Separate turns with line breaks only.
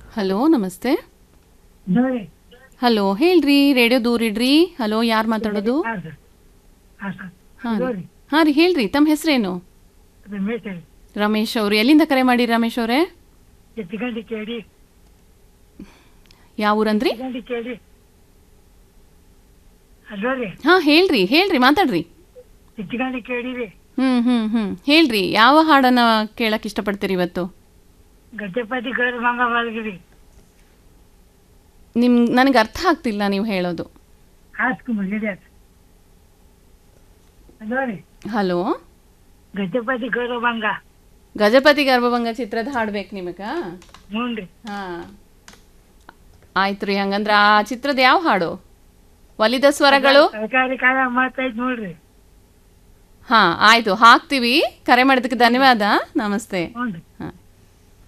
hello ನಮಸ್ತೆ
ನೋಡಿ
hello ಹೇಳ್ರಿ ರೇಡಿಯೋ ದೂರ ಇಡ್ರಿ ಹಲೋ ಯಾರು ಮಾತಾಡೋದು
ಹಾಂ ಸರ್ ಹಾಂ ಸರ್
ಹಾಂ ರೀ
ನೋಡಿ
ಹಾಂ ರೀ ಹೇಳ್ರಿ ತಮ್ಮ ಹೆಸರೇನು
ರಮೇಶ್ ಹೇಳಿ
ರಮೇಶ್ ಅವರು ಎಲ್ಲಿಂದ ಕರೆ ಮಾಡಿ ರಮೇಶ್ ಅವರೇ
ಎತ್ತಿಗಂಡಿ ಕೇಳಿ
ಯಾವ ಊರಂದ್ರಿ
ಎತ್ತಿಗಂಡಿ ಕೇಳಿ ಅಲ್ವಾ ರೀ
ಹಾಂ ಹೇಳ್ರಿ ಹೇಳ್ರಿ ಮಾತಾಡ್ರಿ
ಎತ್ತಿಗಂಡಿ ಕೇಳಿ ರೀ
ಹ್ಞೂ ಹ್ಞೂ ಹ್ಞೂ ಹೇಳ್ರಿ ಯಾವ ಹಾಡನ್ನ ಕೇಳಕ್ಕೆ ಇಷ್ಟಪಡ್ತೀರಿ ಇವತ್ತು
ಗಜಪತಿ ಗರ್ ಮಂಗ ಮಲಗಿರಿ
ನಿಮ್ ನನಗೆ ಅರ್ಥ ಆಗ್ತಿಲ್ಲ ನೀವು ಹೇಳೋದು
ಹಾಸ್ಕು ಮಲಗಿದೆ ಅಲ್ವಾ ರೀ
ಹಲೋ
ಗಜಪತಿ ಗೌರ ಮಂಗ
ಗಜಪತಿ ಗರ್ಭಭಂಗ ಚಿತ್ರದ ಹಾಡ್ಬೇಕು ನಿಮಗೆ
ಹ್ಞೂ ರೀ
ಹಾಂ ಆಯ್ತು ರೀ ಹಂಗಂದ್ರೆ ಆ ಚಿತ್ರದ ಯಾವ ಹಾಡು ಒಲಿದ ಸ್ವರಗಳು
ಸರ್ಕಾರಿ ಕಾಲ ಮಾಡ್ತೈತ್ ನೋಡ್ರಿ
ಹಾಂ ಆಯಿತು ಹಾಕ್ತೀವಿ ಕರೆ ಮಾಡಿದ್ದಕ್ಕೆ ಧನ್ಯವಾದ ನಮಸ್ತೆ
ಹ್ಞೂ ರೀ